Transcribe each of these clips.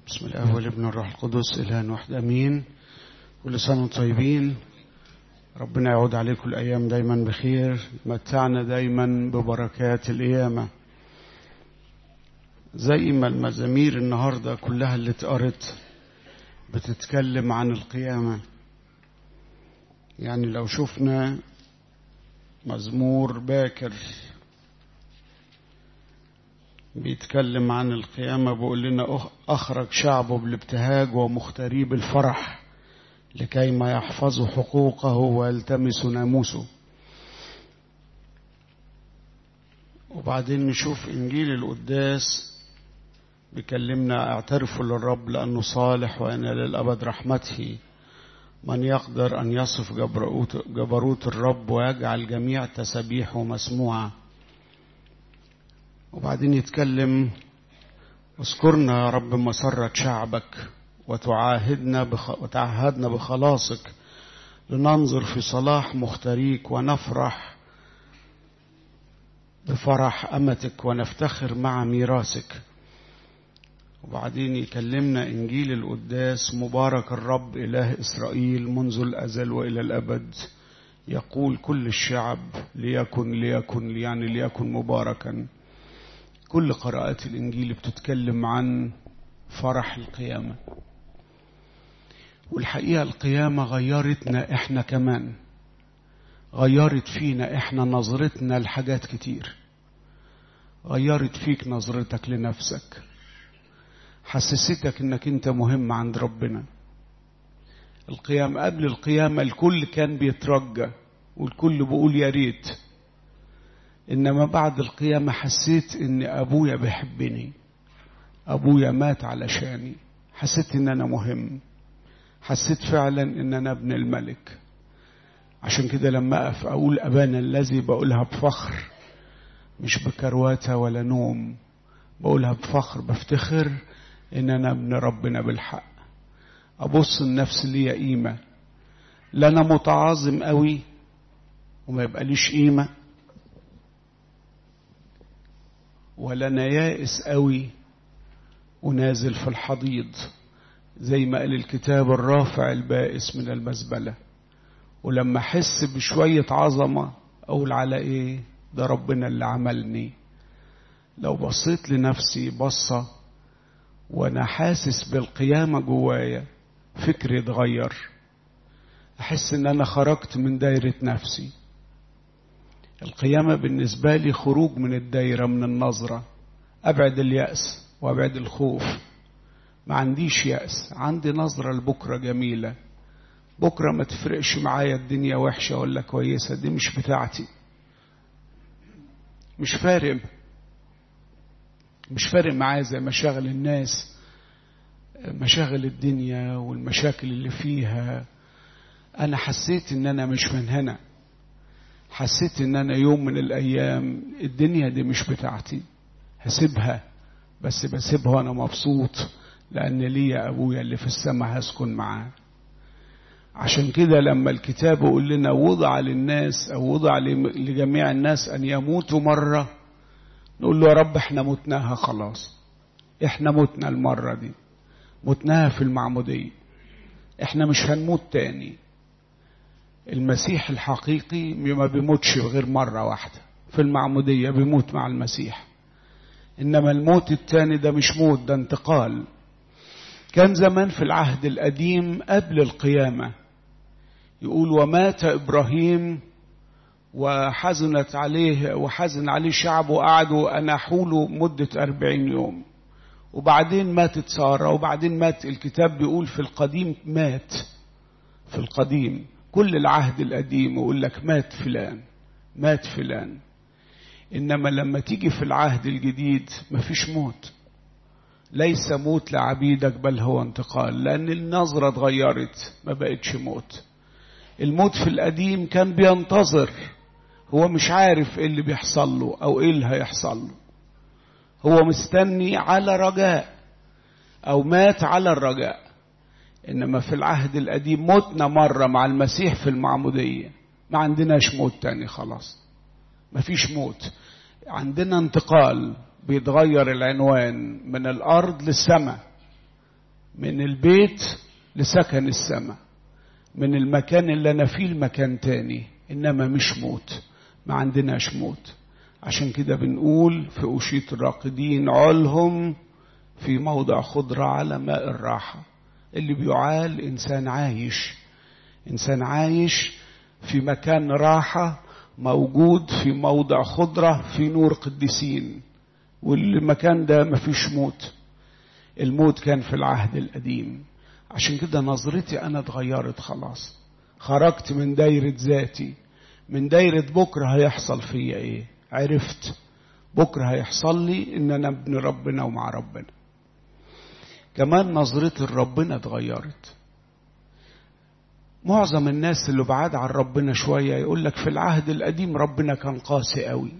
بسم الله والابن الروح القدس إله واحد أمين كل سنة وانتم طيبين ربنا يعود عليكم الأيام دايما بخير متعنا دايما ببركات القيامة زي ما المزامير النهاردة كلها اللي اتقرت بتتكلم عن القيامة يعني لو شفنا مزمور باكر بيتكلم عن القيامة بيقول لنا أخرج شعبه بالابتهاج ومختاريه بالفرح لكي ما يحفظوا حقوقه ويلتمسوا ناموسه وبعدين نشوف إنجيل القداس بيكلمنا اعترفوا للرب لأنه صالح وأن للأبد رحمته من يقدر أن يصف جبروت, جبروت الرب ويجعل جميع تسبيحه مسموعة وبعدين يتكلم اذكرنا يا رب مسرة شعبك وتعاهدنا بخ... وتعهدنا بخلاصك لننظر في صلاح مختاريك ونفرح بفرح أمتك ونفتخر مع ميراثك وبعدين يكلمنا إنجيل القداس مبارك الرب إله إسرائيل منذ الأزل وإلى الأبد يقول كل الشعب ليكن ليكن يعني ليكن مباركا كل قراءات الإنجيل بتتكلم عن فرح القيامة والحقيقة القيامة غيرتنا إحنا كمان غيرت فينا إحنا نظرتنا لحاجات كتير غيرت فيك نظرتك لنفسك حسستك انك انت مهم عند ربنا القيامة قبل القيامة الكل كان بيترجى والكل بيقول يا ريت انما بعد القيامة حسيت ان ابويا بيحبني ابويا مات علشاني حسيت ان انا مهم حسيت فعلا ان انا ابن الملك عشان كده لما اقف اقول ابانا الذي بقولها بفخر مش بكرواتة ولا نوم بقولها بفخر بفتخر ان انا ابن ربنا بالحق ابص النفس ليا قيمة لا انا متعاظم قوي وما يبقاليش قيمة ولا انا يائس قوي ونازل في الحضيض زي ما قال الكتاب الرافع البائس من المزبلة ولما احس بشوية عظمة اقول على ايه ده ربنا اللي عملني لو بصيت لنفسي بصة وانا حاسس بالقيامة جوايا فكري اتغير احس ان انا خرجت من دايرة نفسي القيامة بالنسبة لي خروج من الدايرة من النظرة ابعد اليأس وابعد الخوف ما عنديش يأس عندي نظرة لبكرة جميلة بكرة ما تفرقش معايا الدنيا وحشة ولا كويسة دي مش بتاعتي مش فارق مش فارق معايا زي مشاغل الناس مشاغل الدنيا والمشاكل اللي فيها انا حسيت ان انا مش من هنا حسيت ان انا يوم من الايام الدنيا دي مش بتاعتي هسيبها بس بسيبها وانا مبسوط لان ليا ابويا اللي في السماء هسكن معاه عشان كده لما الكتاب يقول لنا وضع للناس او وضع لجميع الناس ان يموتوا مره نقول له يا رب احنا متناها خلاص احنا متنا المرة دي متناها في المعمودية احنا مش هنموت تاني المسيح الحقيقي ما بيموتش غير مرة واحدة في المعمودية بيموت مع المسيح إنما الموت التاني ده مش موت ده انتقال كان زمان في العهد القديم قبل القيامة يقول ومات إبراهيم وحزنت عليه وحزن عليه شعبه وقعدوا أناحوا له مدة أربعين يوم وبعدين ماتت سارة وبعدين مات الكتاب بيقول في القديم مات في القديم كل العهد القديم يقول لك مات فلان مات فلان إنما لما تيجي في العهد الجديد مفيش موت ليس موت لعبيدك بل هو انتقال لأن النظرة اتغيرت ما بقتش موت الموت في القديم كان بينتظر هو مش عارف ايه اللي بيحصل له او ايه اللي هيحصل له هو مستني على رجاء او مات على الرجاء انما في العهد القديم متنا مرة مع المسيح في المعمودية ما عندناش موت تاني خلاص مفيش موت عندنا انتقال بيتغير العنوان من الارض للسماء من البيت لسكن السماء من المكان اللي انا فيه لمكان تاني انما مش موت ما عندناش موت عشان كده بنقول في أشيط الراقدين علهم في موضع خضرة على ماء الراحة اللي بيعال إنسان عايش إنسان عايش في مكان راحة موجود في موضع خضرة في نور قديسين والمكان ده مفيش موت الموت كان في العهد القديم عشان كده نظرتي أنا اتغيرت خلاص خرجت من دايرة ذاتي من دايرة بكرة هيحصل فيا ايه عرفت بكرة هيحصل لي ان انا ابن ربنا ومع ربنا كمان نظرتي لربنا اتغيرت معظم الناس اللي بعاد عن ربنا شوية يقول لك في العهد القديم ربنا كان قاسي قوي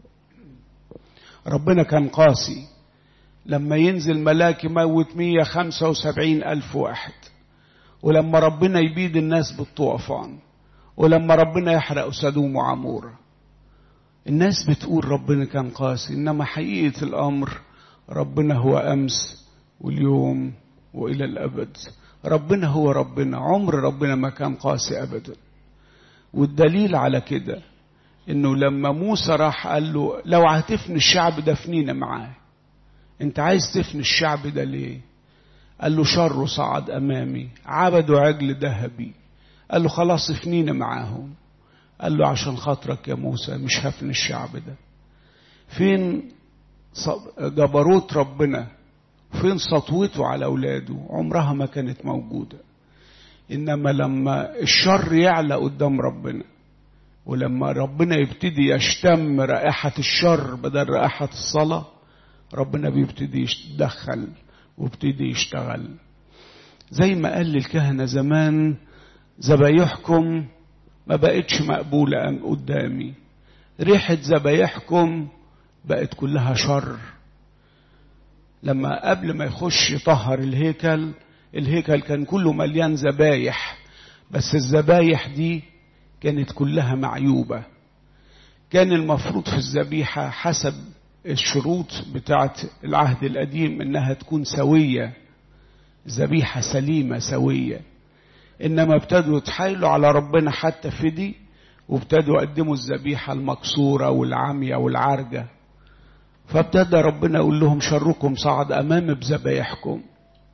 ربنا كان قاسي لما ينزل ملاك يموت 175 ألف واحد ولما ربنا يبيد الناس بالطوفان ولما ربنا يحرق سدوم وعمورة الناس بتقول ربنا كان قاسي إنما حقيقة الأمر ربنا هو أمس واليوم وإلى الأبد ربنا هو ربنا عمر ربنا ما كان قاسي أبدا والدليل على كده إنه لما موسى راح قال له لو هتفني الشعب ده فنينا معاه أنت عايز تفني الشعب ده ليه؟ قال له شر صعد أمامي عبدوا عجل ذهبي قال له خلاص افنينا معاهم قال له عشان خاطرك يا موسى مش هفني الشعب ده فين جبروت ربنا فين سطوته على اولاده عمرها ما كانت موجوده انما لما الشر يعلى قدام ربنا ولما ربنا يبتدي يشتم رائحة الشر بدل رائحة الصلاة ربنا بيبتدي يتدخل ويبتدي يشتغل زي ما قال للكهنة زمان ذبايحكم ما بقتش مقبولة قدامي ريحة ذبايحكم بقت كلها شر لما قبل ما يخش يطهر الهيكل الهيكل كان كله مليان ذبايح بس الذبايح دي كانت كلها معيوبة كان المفروض في الذبيحة حسب الشروط بتاعت العهد القديم انها تكون سوية ذبيحة سليمة سوية انما ابتدوا يتحايلوا على ربنا حتى في دي وابتدوا يقدموا الذبيحة المكسورة والعامية والعرجة فابتدى ربنا يقول لهم شركم صعد امام بذبايحكم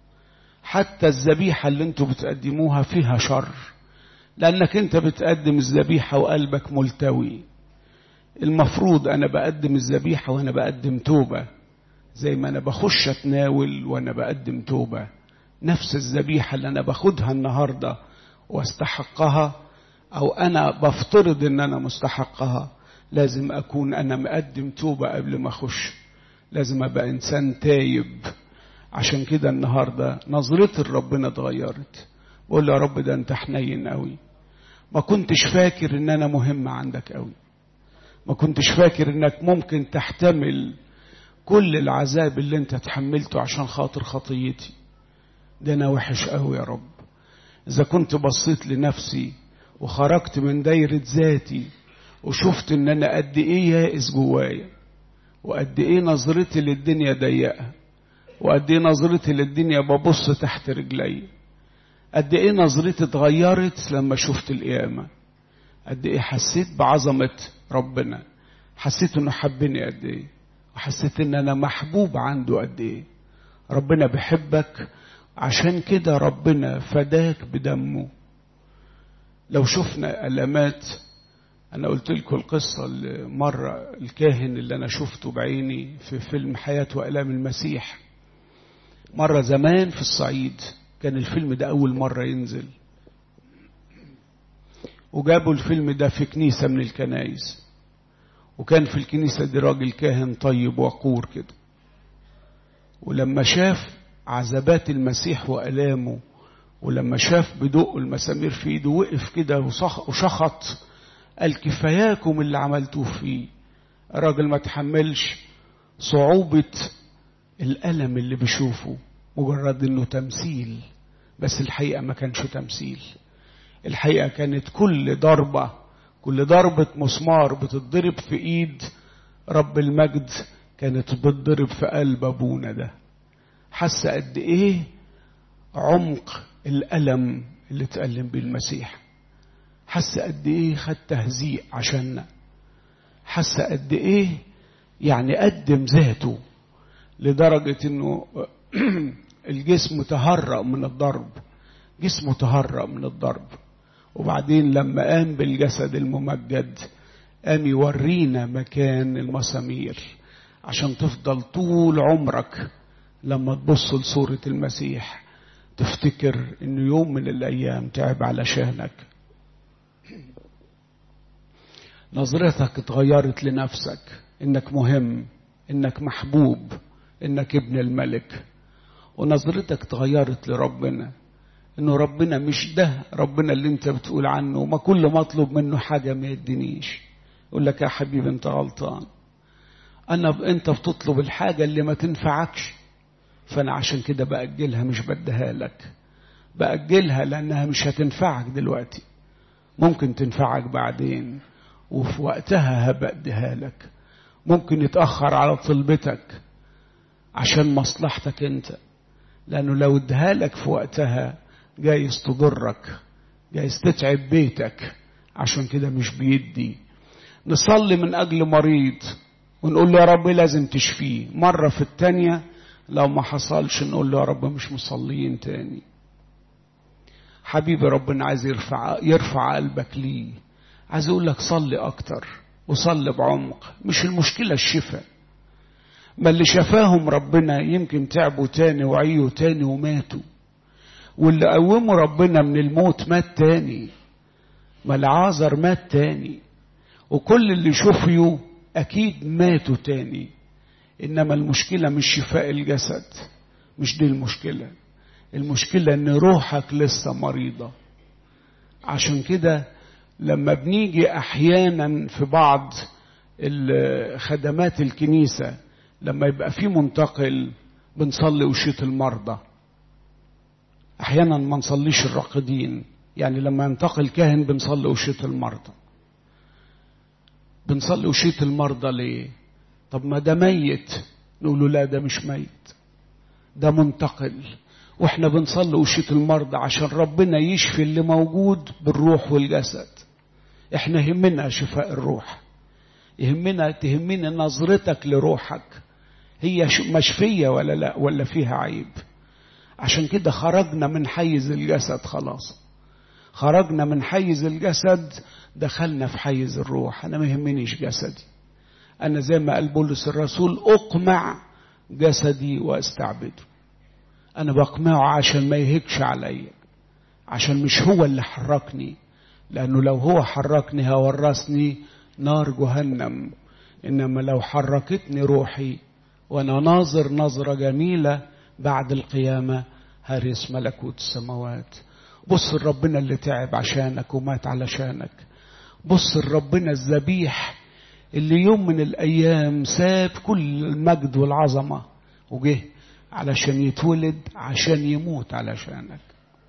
حتى الذبيحة اللي انتوا بتقدموها فيها شر لانك انت بتقدم الذبيحة وقلبك ملتوي المفروض انا بقدم الذبيحة وانا بقدم توبة زي ما انا بخش اتناول وانا بقدم توبة نفس الذبيحة اللي انا باخدها النهاردة واستحقها او انا بفترض ان انا مستحقها لازم اكون انا مقدم توبة قبل ما اخش لازم ابقى انسان تايب عشان كده النهاردة نظرتي لربنا اتغيرت بقول يا رب ده انت حنين قوي ما كنتش فاكر ان انا مهم عندك قوي ما كنتش فاكر انك ممكن تحتمل كل العذاب اللي انت تحملته عشان خاطر خطيتي ده انا وحش قوي يا رب اذا كنت بصيت لنفسي وخرجت من دايرة ذاتي وشفت ان انا قد ايه يائس جوايا وقد ايه نظرتي للدنيا ضيقه وقد ايه نظرتي للدنيا ببص تحت رجلي قد ايه نظرتي اتغيرت لما شفت القيامه قد ايه حسيت بعظمه ربنا حسيت انه حبني قد ايه وحسيت ان انا محبوب عنده قد ايه ربنا بيحبك عشان كده ربنا فداك بدمه لو شفنا ألمات أنا قلت لكم القصة اللي مرة الكاهن اللي أنا شفته بعيني في فيلم حياة وألام المسيح مرة زمان في الصعيد كان الفيلم ده أول مرة ينزل وجابوا الفيلم ده في كنيسة من الكنايس وكان في الكنيسة دي راجل كاهن طيب وقور كده ولما شاف عذابات المسيح وألامه ولما شاف بدق المسامير في ايده وقف كده وشخط قال كفاياكم اللي عملتوه فيه الراجل ما تحملش صعوبة الألم اللي بيشوفه مجرد انه تمثيل بس الحقيقة ما كانش تمثيل الحقيقة كانت كل ضربة كل ضربة مسمار بتتضرب في ايد رب المجد كانت بتضرب في قلب ابونا ده حس قد ايه عمق الألم اللي تألم بيه المسيح حس قد إيه خد تهزيء عشاننا حس قد إيه يعني قدم ذاته لدرجة إنه الجسم تهرأ من الضرب جسمه تهرأ من الضرب وبعدين لما قام بالجسد الممجد قام يورينا مكان المسامير عشان تفضل طول عمرك لما تبص لصورة المسيح تفتكر انه يوم من الايام تعب علشانك نظرتك اتغيرت لنفسك انك مهم انك محبوب انك ابن الملك ونظرتك اتغيرت لربنا انه ربنا مش ده ربنا اللي انت بتقول عنه ما كل ما اطلب منه حاجه ما يدينيش يقول لك يا حبيبي انت غلطان انا انت بتطلب الحاجه اللي ما تنفعكش فانا عشان كده باجلها مش بديها لك باجلها لانها مش هتنفعك دلوقتي ممكن تنفعك بعدين وفي وقتها هبديها لك ممكن يتاخر على طلبتك عشان مصلحتك انت لانه لو اديها لك في وقتها جايز تضرك جايز تتعب بيتك عشان كده مش بيدي نصلي من اجل مريض ونقول له يا رب لازم تشفيه مرة في التانية لو ما حصلش نقول له يا رب مش مصليين تاني حبيبي ربنا عايز يرفع يرفع قلبك ليه عايز يقول لك صلي اكتر وصلي بعمق مش المشكلة الشفاء ما اللي شفاهم ربنا يمكن تعبوا تاني وعيوا تاني وماتوا واللي قوموا ربنا من الموت مات تاني ما العازر مات تاني وكل اللي شفيوا أكيد ماتوا تاني إنما المشكلة مش شفاء الجسد مش دي المشكلة المشكلة إن روحك لسه مريضة عشان كده لما بنيجي أحيانا في بعض خدمات الكنيسة لما يبقى في منتقل بنصلي وشية المرضى أحيانا ما نصليش الراقدين يعني لما ينتقل كاهن بنصلي وشية المرضى بنصلي وشية المرضى ليه طب ما ده ميت نقول له لا ده مش ميت ده منتقل واحنا بنصلي وشية المرضى عشان ربنا يشفي اللي موجود بالروح والجسد احنا يهمنا شفاء الروح يهمنا تهمنا نظرتك لروحك هي مشفية ولا لا ولا فيها عيب عشان كده خرجنا من حيز الجسد خلاص خرجنا من حيز الجسد دخلنا في حيز الروح انا ما يهمنيش جسدي انا زي ما قال بولس الرسول اقمع جسدي واستعبده انا بقمعه عشان ما يهكش عليا عشان مش هو اللي حركني لانه لو هو حركني هورثني نار جهنم انما لو حركتني روحي وانا ناظر نظره جميله بعد القيامه هرث ملكوت السماوات بص لربنا اللي تعب عشانك ومات علشانك بص لربنا الذبيح اللي يوم من الايام ساب كل المجد والعظمه وجه علشان يتولد عشان يموت علشانك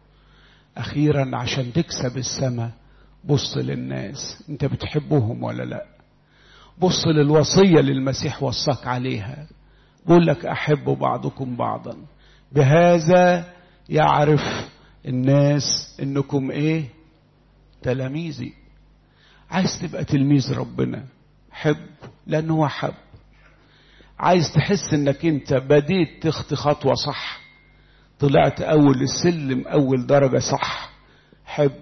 اخيرا عشان تكسب السماء بص للناس انت بتحبهم ولا لا بص للوصيه اللي المسيح وصاك عليها بقول لك احبوا بعضكم بعضا بهذا يعرف الناس انكم ايه تلاميذي عايز تبقى تلميذ ربنا حب لانه هو حب عايز تحس انك انت بديت تخطي خطوه صح طلعت اول السلم اول درجه صح حب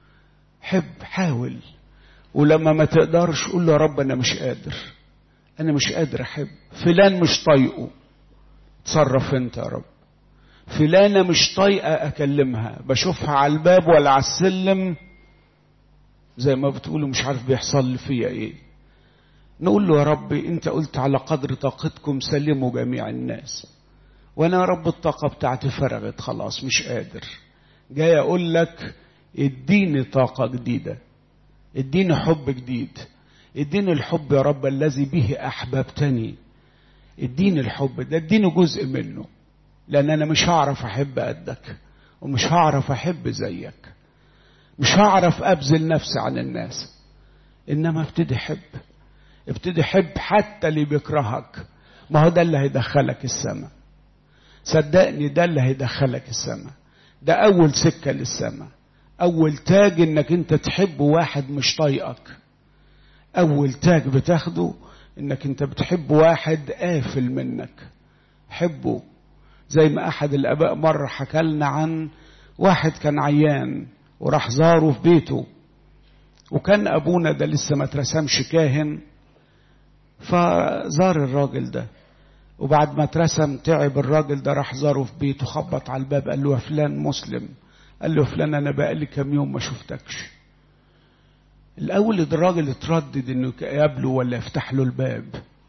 حب حاول ولما ما تقدرش قول له يا رب انا مش قادر انا مش قادر احب فلان مش طايقه تصرف انت يا رب فلانة مش طايقة أكلمها بشوفها على الباب ولا على السلم زي ما بتقولوا مش عارف بيحصل لي فيا إيه نقول له يا رب أنت قلت على قدر طاقتكم سلموا جميع الناس وأنا يا رب الطاقة بتاعتي فرغت خلاص مش قادر جاي أقول لك اديني طاقة جديدة اديني حب جديد اديني الحب يا رب الذي به أحببتني اديني الحب ده اديني جزء منه لان انا مش هعرف احب قدك ومش هعرف احب زيك مش هعرف ابذل نفسي عن الناس انما ابتدي حب ابتدي حب حتى اللي بيكرهك ما هو ده اللي هيدخلك السماء صدقني ده اللي هيدخلك السماء ده اول سكة للسماء اول تاج انك انت تحب واحد مش طايقك اول تاج بتاخده انك انت بتحب واحد قافل منك حبه زي ما احد الاباء مرة حكى لنا عن واحد كان عيان وراح زاره في بيته وكان ابونا ده لسه ما اترسمش كاهن فزار الراجل ده وبعد ما اترسم تعب الراجل ده راح زاره في بيته خبط على الباب قال له يا فلان مسلم قال له يا فلان انا بقالي كام يوم ما شفتكش الاول الراجل اتردد انه يقابله ولا يفتح له الباب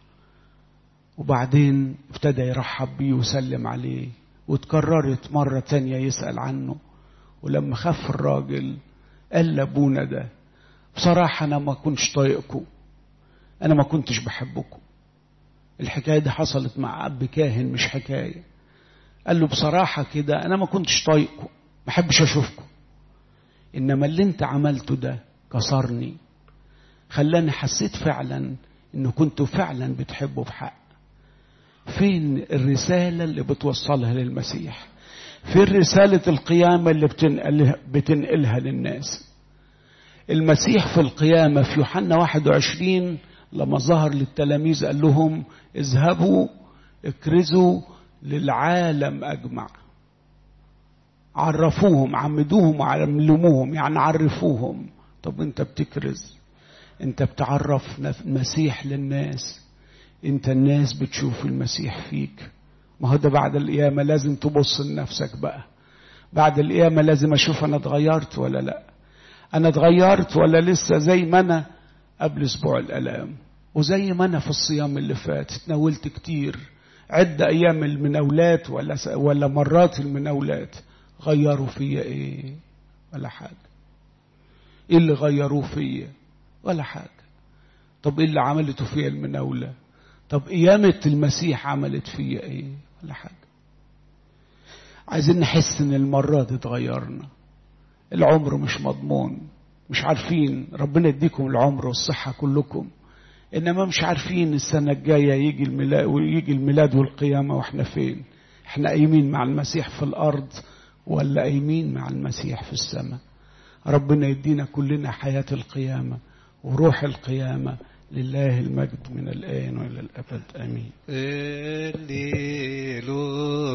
وبعدين ابتدى يرحب بيه ويسلم عليه وتكررت مرة تانية يسأل عنه ولما خف الراجل قال لابونا ده بصراحة أنا ما كنتش طايقكم أنا ما كنتش بحبكم الحكاية دي حصلت مع أب كاهن مش حكاية قال له بصراحة كده أنا ما كنتش طايقكم ما أحبش أشوفكم إنما اللي أنت عملته ده كسرني خلاني حسيت فعلا إنه كنتوا فعلا بتحبوا بحق فين الرسالة اللي بتوصلها للمسيح فين رسالة القيامة اللي بتنقلها, بتنقلها للناس المسيح في القيامة في يوحنا 21 لما ظهر للتلاميذ قال لهم اذهبوا اكرزوا للعالم أجمع عرفوهم عمدوهم وعلموهم يعني عرفوهم طب انت بتكرز انت بتعرف المسيح للناس انت الناس بتشوف المسيح فيك ما هو ده بعد القيامة لازم تبص لنفسك بقى بعد القيامة لازم اشوف انا اتغيرت ولا لا انا اتغيرت ولا لسه زي ما انا قبل اسبوع الالام وزي ما انا في الصيام اللي فات اتناولت كتير عد ايام المناولات ولا ولا مرات المناولات غيروا فيا ايه ولا حاجه ايه اللي غيروه فيا ولا حاجه طب ايه اللي عملته فيا المناوله طب قيامه المسيح عملت فيا ايه ولا حاجه عايزين نحس ان المره دي اتغيرنا العمر مش مضمون مش عارفين ربنا يديكم العمر والصحه كلكم انما مش عارفين السنه الجايه يجي الميلاد ويجي الميلاد والقيامه واحنا فين احنا قايمين مع المسيح في الارض ولا قايمين مع المسيح في السماء ربنا يدينا كلنا حياه القيامه وروح القيامه لله المجد من الآن وإلى الأبد آمين الليلويا